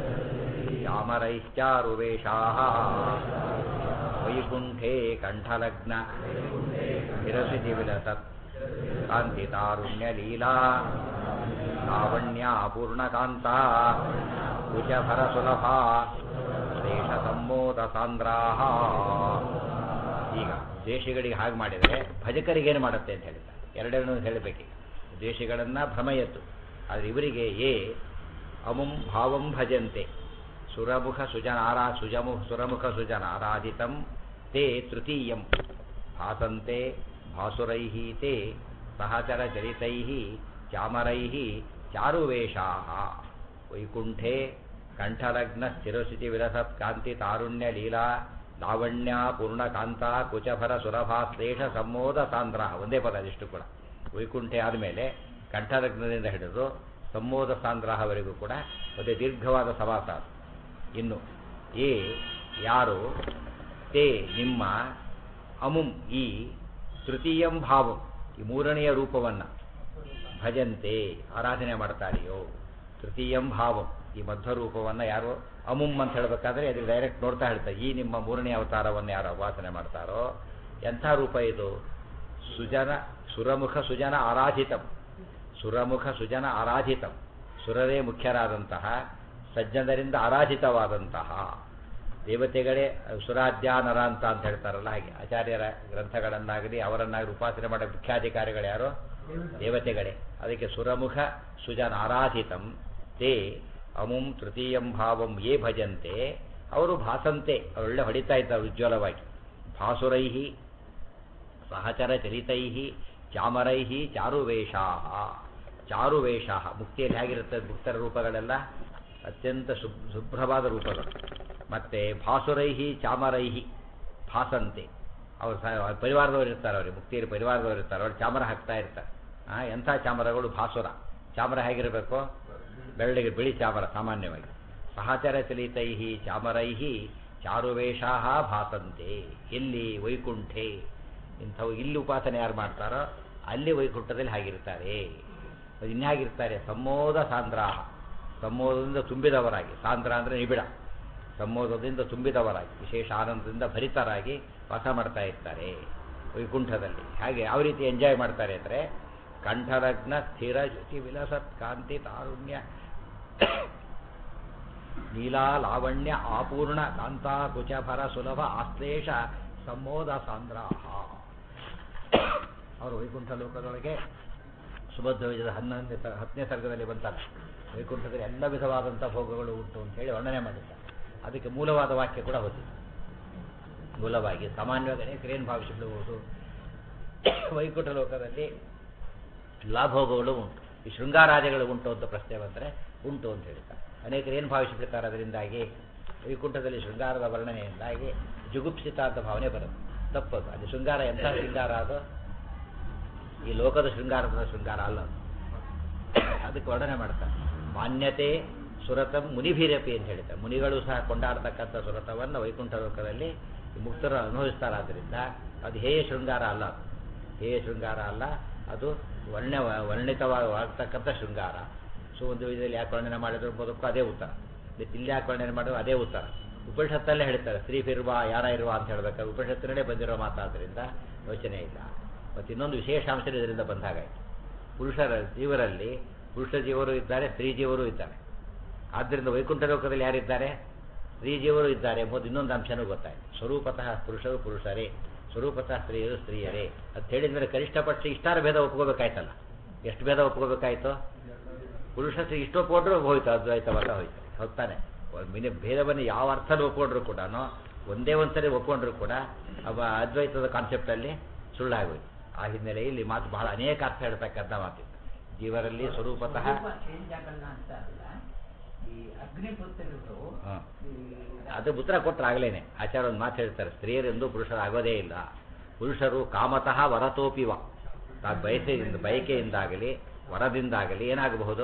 ಚಾಮರೈಶ್ಚಾರುವೇಷಾಃ ವೈಕುಂಠೇ ಕಂಠಲಗ್ನ ವಿರಸಿತಿ ವಿಲಸತ್ ಕಾಂತಿತಾರುಣ್ಯಲೀಲಾ ಲಾವಣ್ಯ ಪೂರ್ಣಕಾಂತ ಕುಶಭರಸುಲಭಾ ದೇಶ ಸಂಮೋದ ಸಾಂದ್ರಾಹ ಈಗ ದೇಶಿಗಳಿಗೆ ಹಾಗೆ ಮಾಡಿದರೆ ಭಜಕರಿಗೇನು ಮಾಡುತ್ತೆ ಅಂತ ಹೇಳಿದ್ದಾರೆ ಎರಡೆರಡು ಹೇಳಬೇಕೀಗ ದೇಶಿಗಳನ್ನು ಭ್ರಮಯತ್ತು ಆದರೆ ಇವರಿಗೆ ಏ ಅಮುಂ ಭಾವಂ ಭಜಂತೆ ಸುರಮುಖ ಸುಜನಾರಾ ಸುಜಮು ಸುರಮುಖ ಸುಜನಾರಾಧಿತಂ ತೇ ತೃತೀಯಂ ಭಾಸಂತೆ ಭಾಸುರೈಃ ತೇ ಸಹಚರಚರಿತೈಃ ಚಾಮರೈಃ ಚಾರುವೇಷಾಃ ವೈಕುಂಠೆ ಕಂಠಲಗ್ನ ಸ್ಥಿರಸ್ಥಿತಿ ವಿಲಸತ್ ಕಾಂತಿ ತಾರುಣ್ಯ ಲೀಲಾ ಲಾವಣ್ಯ ಪೂರ್ಣಕಾಂತ ಕುಚಭರ ಸುರಭಾ ಶ್ಲೇಷ ಸಂಮೋದ ಸಾಂದ್ರ ಒಂದೇ ಪದ ಇಷ್ಟು ಕೂಡ ವೈಕುಂಠೆ ಆದಮೇಲೆ ಕಂಠಲಗ್ನದಿಂದ ಹಿಡಿದು ಸಂಮೋದ ಸಾಂದ್ರಹವರೆಗೂ ಕೂಡ ಒಂದೇ ದೀರ್ಘವಾದ ಸಮಾಸ ಅದು. ಇನ್ನು ಏ ಯಾರು ತೇ ನಿಮ್ಮ ಅಮುಂ ಈ ತೃತೀಯಂ ಭಾವಂ ಈ ಮೂರನೆಯ ರೂಪವನ್ನು ಭಜಂತೆ ಆರಾಧನೆ ಮಾಡ್ತಾರೆಯೋ ತೃತೀಯಂ ಭಾವಂ ಈ ಮಧ್ವ ರೂಪವನ್ನು ಯಾರು ಅಮುಂ ಅಂತ ಹೇಳಬೇಕಾದ್ರೆ ಅದು ಡೈರೆಕ್ಟ್ ನೋಡ್ತಾ ಹೇಳ್ತಾರೆ ಈ ನಿಮ್ಮ ಮೂರನೇ ಅವತಾರವನ್ನು ಯಾರು ಉಪಾಸನೆ ಮಾಡ್ತಾರೋ ಎಂಥ ರೂಪ ಇದು ಸುಜನ ಸುರಮುಖ ಸುಜನ ಆರಾಧಿತಂ ಸುರಮುಖ ಸುಜನ ಆರಾಧಿತಂ ಸುರರೇ ಮುಖ್ಯರಾದಂತಹ ಸಜ್ಜನರಿಂದ ಆರಾಧಿತವಾದಂತಹ ದೇವತೆಗಳೇ ಸುರಾಧ್ಯ ನರಾಂತ ಅಂತ ಹೇಳ್ತಾರಲ್ಲ ಹಾಗೆ ಆಚಾರ್ಯರ ಗ್ರಂಥಗಳನ್ನಾಗಲಿ ಅವರನ್ನಾಗಲಿ ಉಪಾಸನೆ ಮಾಡೋ ಮುಖ್ಯಾಧಿಕಾರಿಗಳು ಯಾರು ದೇವತೆಗಳೇ ಅದಕ್ಕೆ ಸುರಮುಖ ಸುಜನ ಆರಾಧಿತಂ ತೇ ಅಮುಂ ತೃತೀಯಂ ಭಾವಂ ಯೇ ಭಜಂತೆ ಅವರು ಭಾಸಂತೆ ಒಳ್ಳೆ ಹೊಡಿತಾ ಇದ್ದಾರೆ ಉಜ್ವಲವಾಗಿ ಭಾಸುರೈಹಿ ಸಹಚರ ಚಲಿತೈಹಿ ಚಾಮರೈಹಿ ಚಾರುವೇಷಾಹ ಚಾರುವೇಷಾಹ ಮುಕ್ತಿಯಲ್ಲಿ ಹೇಗಿರುತ್ತೆ ಮುಕ್ತರ ರೂಪಗಳೆಲ್ಲ ಅತ್ಯಂತ ಶುಭ್ ಶುಭ್ರವಾದ ರೂಪಗಳು ಮತ್ತು ಭಾಸುರೈಹಿ ಚಾಮರೈಹಿ ಭಾಸಂತೆ ಅವರು ಸ ಪರಿವಾರದವರು ಇರ್ತಾರೆ ಅವ್ರಿಗೆ ಮುಕ್ತಿಯಲ್ಲಿ ಪರಿವಾರದವರು ಇರ್ತಾರೆ ಅವ್ರು ಚಾಮರ ಹಾಕ್ತಾ ಇರ್ತಾರೆ ಆ, ಎಂಥ ಚಾಮರಗಳು ಭಾಸುರ ಚಾಮರ ಹೇಗಿರಬೇಕು ಬೆಳ್ಳಗೆ ಬಿಳಿ ಚಾಮರ ಸಾಮಾನ್ಯವಾಗಿ ಸಹಚರ ಚಲಿತೈಹಿ ಚಾಮರೈಹಿ ಚಾರುವೇಷಾ ಭಾಸಂತೆ ಎಲ್ಲಿ ವೈಕುಂಠೆ ಇಂಥವು ಇಲ್ಲಿ ಉಪಾಸನೆ ಯಾರು ಮಾಡ್ತಾರೋ ಅಲ್ಲಿ ವೈಕುಂಠದಲ್ಲಿ ಹಾಗಿರ್ತಾರೆ ಅದು ಇನ್ಯಾಗಿರ್ತಾರೆ ಸಂಮೋದ ಸಾಂದ್ರಾಹ ಸಂಮೋದದಿಂದ ತುಂಬಿದವರಾಗಿ ಸಾಂದ್ರ ಅಂದರೆ ನಿಬಿಡ ಸಂಮೋದದಿಂದ ತುಂಬಿದವರಾಗಿ ವಿಶೇಷ ಆನಂದದಿಂದ ಭರಿತರಾಗಿ ವಾಸ ಮಾಡ್ತಾ ಇರ್ತಾರೆ ವೈಕುಂಠದಲ್ಲಿ ಹಾಗೆ ಯಾವ ರೀತಿ ಎಂಜಾಯ್ ಮಾಡ್ತಾರೆ ಅಂದರೆ ಕಂಠಲಗ್ನ ಸ್ಥಿರ ಜ್ಯುತಿ ವಿಲಸತ್ ಕಾಂತಿ ತಾರುಣ್ಯ ನೀಲಾ ಲಾವಣ್ಯ ಆಪೂರ್ಣ ಕಾಂತಾ ಕುಚಭರ ಸುಲಭ ಆಶ್ಲೇಷ ಸಂಮೋದ ಸಾಂದ್ರಾಹ ಅವರು ವೈಕುಂಠ ಲೋಕದೊಳಗೆ ಸುಭದ್ರ ವಿಜಯದ ಹನ್ನೊಂದನೇ ಸ- ಹತ್ತನೇ ಸರ್ಗದಲ್ಲಿ ಬಂತಾರೆ ವೈಕುಂಠದಲ್ಲಿ ಎಲ್ಲ ವಿಧವಾದಂಥ ಭೋಗಗಳು ಉಂಟು ಅಂತ ಹೇಳಿ ವರ್ಣನೆ ಮಾಡಿದ್ದಾರೆ ಅದಕ್ಕೆ ಮೂಲವಾದ ವಾಕ್ಯ ಕೂಡ ಹೋದಿದೆ ಮೂಲವಾಗಿ ಸಾಮಾನ್ಯವಾಗಿ ಅನೇಕರೇನು ಭಾವಿಸಿಬಿಡಬಹುದು ವೈಕುಂಠ ಲೋಕದಲ್ಲಿ ಎಲ್ಲ ಭೋಗಗಳು ಉಂಟು ಈ ಶೃಂಗಾರಾದಿಗಳು ಉಂಟು ಅಂತ ಪ್ರಶ್ನೆ ಬಂದರೆ ಉಂಟು ಅಂತ ಹೇಳ್ತಾರೆ ಅನೇಕರು ಏನು ಭಾವಿಸಿಬಿಡ್ತಾರೆ ಅದರಿಂದಾಗಿ ವೈಕುಂಠದಲ್ಲಿ ಶೃಂಗಾರದ ವರ್ಣನೆಯಿಂದಾಗಿ ಜುಗುಪ್ಸಿತ ಅಂತ ಭಾವನೆ ಬರುತ್ತೆ ತಪ್ಪದು ಅದು ಶೃಂಗಾರ ಎಂಥ ಶೃಂಗಾರ ಅದು ಈ ಲೋಕದ ಶೃಂಗಾರದ ಶೃಂಗಾರ ಅಲ್ಲ ಅದು. ಅದಕ್ಕೆ ವರ್ಣನೆ ಮಾಡ್ತಾರೆ ಮಾನ್ಯತೆ ಸುರತಂ ಮುನಿಭಿರಪಿ ಅಂತ ಹೇಳ್ತಾರೆ ಮುನಿಗಳು ಸಹ ಕೊಂಡಾಡ್ತಕ್ಕಂಥ ಸುರತವನ್ನು ವೈಕುಂಠ ಲೋಕದಲ್ಲಿ ಈ ಮುಕ್ತರು ಅನುಭವಿಸ್ತಾರಾದ್ರಿಂದ ಅದು ಹೇಯ ಶೃಂಗಾರ ಅಲ್ಲ ಅದು ಹೇಯ ಶೃಂಗಾರ ಅಲ್ಲ ಅದು ವರ್ಣ ವರ್ಣಿತವಾಗ್ತಕ್ಕಂಥ ಶೃಂಗಾರ ಸೊ ಒಂದು ವಿಧದಲ್ಲಿ ಯಾಕೆ ವರ್ಣನೆ ಮಾಡಿದ್ರು ಬದುಕು ಅದೇ ಉತ್ತರ ಮತ್ತೆ ಇಲ್ಲಿ ಯಾಕೆ ವರ್ಣನೆ ಮಾಡಿದ್ರು ಅದೇ ಉತ್ತರ ಉಪನಿಷತ್ತಲ್ಲೇ ಹೇಳ್ತಾರೆ ಸ್ತ್ರೀ ಫಿರ್ವ ಯಾರ ಇರುವ ಅಂತ ಹೇಳ್ಬೇಕಾದ್ರೆ ಉಪನಿಷತ್ತಿನಲ್ಲೇ ಬಂದಿರೋ ಮಾತಾದ್ರಿಂದ ಯೋಚನೆ ಇಲ್ಲ ಮತ್ತು ಇನ್ನೊಂದು ವಿಶೇಷಾಂಶ ಇದರಿಂದ ಬಂದಾಗಾಯ್ತು ಪುರುಷರ ಜೀವರಲ್ಲಿ ಪುರುಷ ಜೀವರು ಇದ್ದಾರೆ ಸ್ತ್ರೀ ಜೀವರು ಇದ್ದಾರೆ ಆದ್ದರಿಂದ ವೈಕುಂಠ ಲೋಕದಲ್ಲಿ ಯಾರಿದ್ದಾರೆ ಸ್ತ್ರೀ ಜೀವರು ಇದ್ದಾರೆ ಎಂಬುದು ಇನ್ನೊಂದು ಅಂಶನೂ ಗೊತ್ತಾಯ್ತು ಸ್ವರೂಪತಃ ಪುರುಷರು ಪುರುಷರೇ ಸ್ವರೂಪತಃ ಸ್ತ್ರೀಯರು ಸ್ತ್ರೀಯರೇ ಅಂತ ಹೇಳಿದ್ಮೇಲೆ ಕನಿಷ್ಠ ಪಕ್ಷ ಇಷ್ಟಾರ ಭೇದ ಒಪ್ಕೋಬೇಕಾಯ್ತಲ್ಲ ಎಷ್ಟು ಭೇದ ಒಪ್ಕೋಬೇಕಾಯ್ತು ಪುರುಷ ಸ್ತ್ರೀ ಇಷ್ಟು ಒಪ್ಕೊಂಡ್ರು ಹೋಯ್ತು ಅದ್ವೈತವಾದ ಹೋಯ್ತು ಹೊತ್ತಾನೆ ಮಿನಿ ಭೇದವನ್ನು ಯಾವ ಅರ್ಥದಲ್ಲಿ ಒಪ್ಕೊಂಡ್ರು ಕೂಡ ಒಂದೇ ಒಂದ್ಸರಿ ಒಪ್ಕೊಂಡ್ರು ಕೂಡ ಅವ ಅದ್ವೈತದ ಕಾನ್ಸೆಪ್ಟಲ್ಲಿ ಸುಳ್ಳಾಗೋಯ್ತು ಆ ಹಿನ್ನೆಲೆಯಲ್ಲಿ ಮಾತು ಬಹಳ ಅನೇಕ ಅರ್ಥ ಹೇಳ್ತಕ್ಕಂಥ ಮಾತಿತ್ತು ಜೀವರಲ್ಲಿ ಸ್ವರೂಪತಃ ಚೇಂಜ್ ಆಗಲ್ಲ ಅಂತ ಅಲ್ಲ ಈ ಅಗ್ನಿಪುತ್ರರು ಹಾಂ ಈ ಅದು ಉತ್ತರ ಕೊಟ್ಟರೆ ಆಗಲೇನೆ ಆಚಾರ ಒಂದು ಮಾತು ಹೇಳ್ತಾರೆ ಸ್ತ್ರೀಯರೆಂದು ಪುರುಷರಾಗೋದೇ ಇಲ್ಲ ಪುರುಷರು ಕಾಮತಃ ವರತೋಪಿವ ತಾ ಬಯಕೆಯಿಂದ ಬಯಕೆಯಿಂದಾಗಲಿ ವರದಿಂದಾಗಲಿ ಏನಾಗಬಹುದು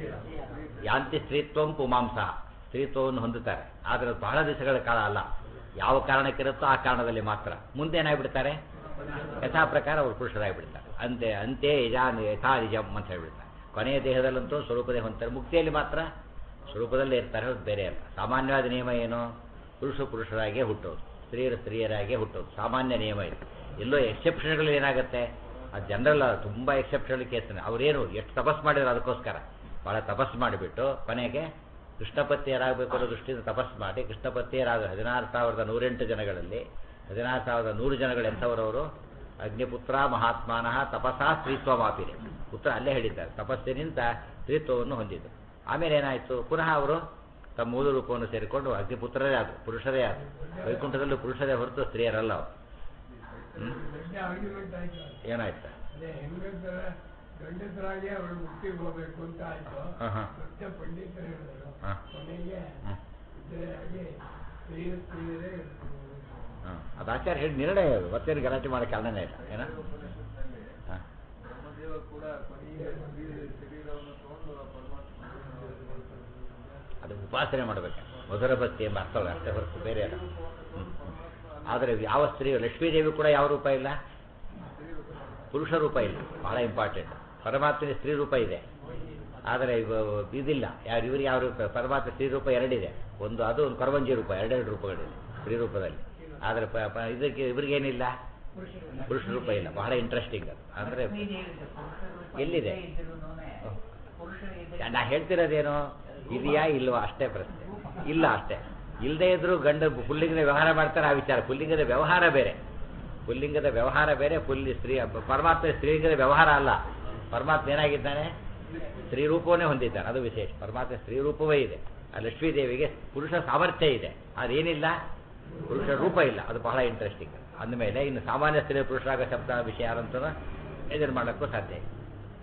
ಯಾಂತಿ ಸ್ತ್ರೀತ್ವಂ ಪುಮಾಂಸ ಸ್ತ್ರೀತ್ವವನ್ನು ಹೊಂದುತ್ತಾರೆ ಆದರೆ ಅದು ಬಹಳ ದಿವಸಗಳ ಕಾಲ ಅಲ್ಲ ಯಾವ ಕಾರಣಕ್ಕಿರುತ್ತೋ ಆ ಕಾರಣದಲ್ಲಿ ಮಾತ್ರ ಮುಂದೆ ಏನಾಗ್ಬಿಡ್ತಾರೆ ಯಥಾ ಪ್ರಕಾರ ಅವರು ಪುರುಷರಾಗಿಬಿಡ್ತಾರೆ ಅಂತೆ ಅಂತೆ ಯಜಾನ್ ಯಥಾ ನಿಜಂ ಅಂತ ಹೇಳ್ಬಿಡ್ತಾರೆ ಕೊನೆಯ ದೇಹದಲ್ಲಂತೂ ಸ್ವರೂಪದೇ ಹೊಂದ್ತಾರೆ ಮುಕ್ತಿಯಲ್ಲಿ ಮಾತ್ರ ಸ್ವರೂಪದಲ್ಲೇ ಇರ್ತಾರೆ ಹೊರತು ಬೇರೆ ಅಲ್ಲ ಸಾಮಾನ್ಯವಾದ ನಿಯಮ ಏನು ಪುರುಷ ಪುರುಷರಾಗೇ ಹುಟ್ಟೋದು ಸ್ತ್ರೀಯರು ಸ್ತ್ರೀಯರಾಗೇ ಹುಟ್ಟೋದು ಸಾಮಾನ್ಯ ನಿಯಮ ಇದು ಎಲ್ಲೋ ಎಕ್ಸೆಪ್ಷನ್ಗಳು ಏನಾಗುತ್ತೆ ಅದು ಜನರಲ್ ತುಂಬ ಎಕ್ಸೆಪ್ಷನಲ್ ಕೇಸ್ ಅವರೇನು ಎಷ್ಟು ತಪಸ್ ಮಾಡಿದ್ರು ಅದಕ್ಕೋಸ್ಕರ ಭಾಳ ತಪಸ್ ಮಾಡಿಬಿಟ್ಟು ಕೊನೆಗೆ ಕೃಷ್ಣಪತ್ನಿಯರಾಗಬೇಕು ಅನ್ನೋ ದೃಷ್ಟಿಯಿಂದ ತಪಸ್ ಮಾಡಿ ಕೃಷ್ಣಪತ್ನಿಯರಾಗ ಹದಿನಾರು ಸಾವಿರದ ನೂರೆಂಟು ಜನಗಳಲ್ಲಿ ಹದಿನಾರು ಸಾವಿರದ ನೂರು ಜನಗಳು ಎಂಥವರವರು ಅಗ್ನಿಪುತ್ರ ಮಹಾತ್ಮಾನಃ ತಪಸಾ ಸ್ತ್ರೀತ್ವ ಮಾಪಿದೆ ಪುತ್ರ ಅಲ್ಲೇ ಹೇಳಿದ್ದಾರೆ ತಪಸ್ಸಿನಿಂದ ಸ್ತ್ರೀತ್ವವನ್ನು ಹೊಂದಿದ್ದು ಆಮೇಲೆ ಏನಾಯಿತು ಪುನಃ ಅವರು ತಮ್ಮ ಮೂಲ ರೂಪವನ್ನು ಸೇರಿಕೊಂಡು ಅಗ್ನಿಪುತ್ರರೇ ಆದರು ಪುರುಷರೇ ಆದರು ವೈಕುಂಠದಲ್ಲೂ ಪುರುಷರೇ ಹೊರತು ಸ್ತ್ರೀಯರಲ್ಲ ಅವರು ಹ್ಞೂ ದೊಡ್ಡ ಆರ್ಗ್ಯುಮೆಂಟ್ ಆಯ್ತು ಅದು. ಏನಾಯ್ತು ಅದೇ ಹೆಂಗಸರ ಗಂಡಸರಾಗಿ ಅವಳು ಮುಕ್ತಿಗೆ ಹೋಗ್ಬೇಕು ಅಂತ ಆಯ್ತು ಹಾಂ ಹಾಂ ದೊಡ್ಡ ಪಂಡಿತರು ಹೇಳಿದ್ರು ಹಾ. ಕೊನೆಗೆ ಹ್ಮ್. ಇದ್ರಾಗಿ ಸ್ತ್ರೀಯ ಸ್ತ್ರೀಯರೇ ಹಾಂ ಅದು ಆಚಾರ್ಯ ಹೇಳಿ ನಿರ್ಣಯ ಅದು ಮತ್ತೇನು ಗಲಾಟೆ ಮಾಡೋ ಕಾರಣನೇ ಇಲ್ಲ ಏನ ಹಾಂ ಬ್ರಹ್ಮದೇವ ಕೂಡ ಕೊನೆಗೆ ಸ್ತ್ರೀ ಶರೀರವನ್ನು ತಗೊಂಡು ಪರಮಾತ್ಮ ಅದು ಉಪಾಸನೆ ಮಾಡಬೇಕು ಮಧುರ ಭಕ್ತಿ ಎಂಬ ಅರ್ಥ ಅಷ್ಟೇ ಹೊರತು ಬೇರೆ ಅಲ್ಲ ಹ್ಮ್. ಆದರೆ ಯಾವ ಸ್ತ್ರೀ ಲಕ್ಷ್ಮೀದೇವಿ ಕೂಡ ಯಾವ ರೂಪ ಇಲ್ಲ ಪುರುಷ ರೂಪ ಇಲ್ಲ ಬಹಳ ಇಂಪಾರ್ಟೆಂಟ್ ಪರಮಾತ್ಮನ ಸ್ತ್ರೀ ರೂಪ ಇದೆ ಆದರೆ ಇವ- ಇದಿಲ್ಲ ಯಾರು ಇವರಿಗೆ ಯಾವ ರೂಪ ಪರಮಾತ್ಮ ಸ್ತ್ರೀ ರೂಪ ಎರಡಿದೆ ಒಂದು ಅದು ಒಂದು ಕರವಂಜಿ ರೂಪ ಎರಡೆರಡು ರೂಪಗಳಿದೆ ಸ್ತ್ರೀ ರೂಪದಲ್ಲಿ ಆದರೆ ಪ- ಪ- ಇದಕ್ಕೆ ಇವರಿಗೇನಿಲ್ಲ ಪುರುಷ ರೂಪ ಇಲ್ಲ ಬಹಳ ಇಂಟ್ರೆಸ್ಟಿಂಗ್ ಅದು ಅಂದರೆ ಎಲ್ಲಿದೆ? ನಾ ಹೇಳ್ತಿರೋದೇನು ಇದೆಯಾ ಇಲ್ವಾ ಅಷ್ಟೇ ಪ್ರಶ್ನೆ ಇಲ್ಲ ಅಷ್ಟೇ ಇಲ್ಲದೆ ಇದ್ರೂ ಗಂಡ ಪುಲ್ಲಿಂಗದ ವ್ಯವಹಾರ ಮಾಡ್ತಾರೆ ಆ ವಿಚಾರ ಪುಲ್ಲಿಂಗದ ವ್ಯವಹಾರ ಬೇರೆ ಪುಲ್ಲಿಂಗದ ವ್ಯವಹಾರ ಬೇರೆ ಪುಲ್ಲಿ ಸ್ತ್ರೀ ಪರಮಾತ್ಮ ಸ್ತ್ರೀಲಿಂಗದ ವ್ಯವಹಾರ ಅಲ್ಲ ಪರಮಾತ್ಮ ಏನಾಗಿದ್ದಾನೆ ಸ್ತ್ರೀ ರೂಪವನ್ನೇ ಹೊಂದಿದ್ದಾನೆ ಅದು ವಿಶೇಷ ಪರಮಾತ್ಮ ಸ್ತ್ರೀ ರೂಪವೇ ಇದೆ ಆ ಲಕ್ಷ್ಮೀದೇವಿಗೆ ಪುರುಷ ಸಾಮರ್ಥ್ಯ ಇದೆ ಅದೇನಿಲ್ಲ ಪುರುಷ ರೂಪ ಇಲ್ಲ ಅದು ಬಹಳ ಇಂಟ್ರೆಸ್ಟಿಂಗ್ ಅಂದಮೇಲೆ ಇನ್ನು ಸಾಮಾನ್ಯ ಸ್ತ್ರೀ ಪುರುಷರಾಗ ಶಬ್ದ ವಿಷಯ ಯಾರಂತೂ ಇದನ್ನು ಮಾಡೋಕ್ಕೂ ಸಾಧ್ಯ ಇಲ್ಲ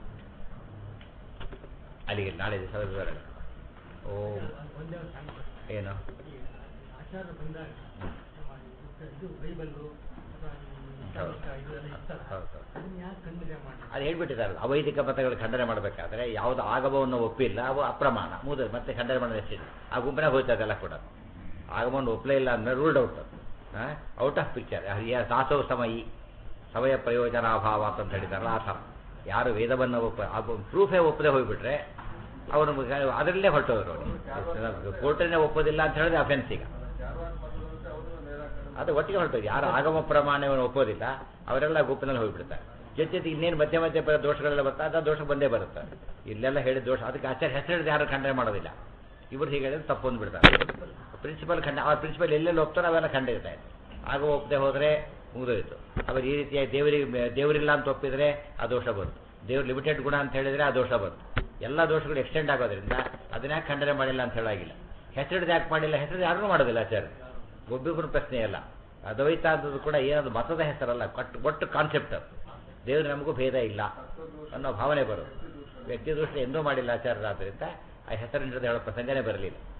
ಅಲ್ಲಿಗೆ ನಾಳೆ ದಿವಸ ವಿವರಣೆ ಓಂ ಒಂದೇ ಒಂದು ಸಾಂಗ್ ಕೊಡಿ. ಏನು ಈ ಆಚಾರ ಬಂದಾಗ ಇದು ಬೈಬಲ್ಲು ಅಥವಾ ಈ ಹೌದು. ಇದೆಲ್ಲ ಇತ್ತಲ್ಲ ಹೌದು, ಹೌದು. ಅದನ್ನ ಯಾಕೆ ಖಂಡನೆ ಮಾಡಿ ಅದು ಹೇಳ್ಬಿಟ್ಟಿದ್ದಾರೆ ಅವೈದಿಕ ಮತಗಳು ಖಂಡನೆ ಮಾಡಬೇಕಾದ್ರೆ ಯಾವುದು ಆಗಮವನ್ನು ಒಪ್ಪಿಲ್ಲ ಅವು ಅಪ್ರಮಾಣ ಮೂದು ಮತ್ತೆ ಖಂಡನೆ ಮಾಡೋದು ಎಷ್ಟಿದೆ ಆ ಗುಂಪಿನಾಗ ಹೋಯ್ತು ಅದೆಲ್ಲ ಕೂಡ ಆಗಮವನ್ನು ಒಪ್ಪಲೇ ಇಲ್ಲ ಅಂದ್ರೆ ruled out out of picture ಸಾಸೋ ಸಮಯಿ ಸಮಯ ಪ್ರಯೋಜನಾಭಾವ ಅಂತ ಹೇಳಿದಾರಲ್ಲ ಆ ಥರ ಯಾರು ವೇದವನ್ನು ಒಪ್ಪ ಪ್ರೂಫೇ ಒಪ್ಪದೆ ಹೋಗ್ಬಿಟ್ರೆ ಅವನು ಅದರಲ್ಲೇ ಹೊರಟೋದ್ರು ಅವನಿಗೆ ಕೋರ್ಟನ್ನೇ ಒಪ್ಪೋದಿಲ್ಲ ಅಂತ ಹೇಳಿದ್ರೆ ಅಫೆನ್ಸ್ ಈಗ ಚಾರ್ವಾಕ್ ಮಾಡುವಂತೆ ಅವರು ನಿರಾಕರಣೆ ಅದು ಒಟ್ಟಿಗೆ ಹೊರಟೋದು ಯಾರು ಆಗಮ ಪ್ರಮಾಣವನ್ನು ಒಪ್ಪೋದಿಲ್ಲ ಅವರೆಲ್ಲ ಗುಂಪಿನಲ್ಲಿ ಹೋಗ್ಬಿಡ್ತಾರೆ ಜೊತೆ ಇನ್ನೇನು ಮಧ್ಯ ಮಧ್ಯ ಬರೋ ದೋಷಗಳೆಲ್ಲ ಬರ್ತಾ ಅದು ದೋಷ ಬಂದೇ ಬರುತ್ತೆ ಇಲ್ಲೆಲ್ಲ ಹೇಳಿದ ದೋಷ ಅದಕ್ಕೆ ಆಚಾರ್ಯ ಹೆಸರು ಹಿಡಿದು ಯಾರು ಖಂಡನೆ ಮಾಡೋದಿಲ್ಲ ಇವರು ಹೀಗೆ ಹೇಳಿದ್ರೆ ತಪ್ಪು ಅಂದ್ಬಿಡ್ತಾರೆ ಪ್ರಿನ್ಸಿಪಲ್ ಖಂಡ ಆ ಪ್ರಿನ್ಸಿಪಲ್ ಎಲ್ಲೆಲ್ಲಿ ಒಪ್ತಾರೋ ಅವೆಲ್ಲ ಖಂಡ ಇರ್ತಾ ಇದೆ ಆಗ ಒಪ್ಪದೆ ಹೋದರೆ ಮುಗಿದೋಯ್ತು ಆಮೇಲೆ ಈ ರೀತಿಯಾಗಿ ದೇವರಿಗೆ ದೇವರಿಲ್ಲ ಅಂತ ಒಪ್ಪಿದ್ರೆ ಆ ದೋಷ ಬಂತು ದೇವ್ರ ಲಿಮಿಟೆಡ್ ಗುಣ ಅಂತ ಹೇಳಿದ್ರೆ ಆ ದೋಷ ಬಂತು ಎಲ್ಲ ದೋಷಗಳು ಎಕ್ಸ್ಟೆಂಡ್ ಆಗೋದ್ರಿಂದ ಅದನ್ನ ಯಾಕೆ ಖಂಡನೆ ಮಾಡಿಲ್ಲ ಅಂತ ಹೇಳಾಗಿಲ್ಲ ಹೆಸರಿಡ್ದು ಯಾಕೆ ಮಾಡಿಲ್ಲ ಹೆಸರು ಯಾರೂ ಮಾಡೋದಿಲ್ಲ ಆಚಾರ್ಯ ಒಬ್ಬಿಬ್ಬರು ಪ್ರಶ್ನೆ ಅಲ್ಲ ಅದ್ವೈತ ಅನ್ನೋದು ಕೂಡ ಏನದು ಮತದ ಹೆಸರಲ್ಲ ಕಟ್ ಒಟ್ಟು ಕಾನ್ಸೆಪ್ಟ್ ಅದು ದೇವ್ರು ನಮಗೂ ಭೇದ ಇಲ್ಲ ಅನ್ನೋ ಭಾವನೆ ಬರೋದು ವ್ಯಕ್ತಿ ದೃಷ್ಟಿ ಎಂದೂ ಮಾಡಿಲ್ಲ ಆಚಾರ್ಯರಾದ್ರಿಂದ ಆ ಹೆಸರಿನ ಹೇಳೋ ಪ್ರಸಂಗನೇ ಬರಲಿಲ್ಲ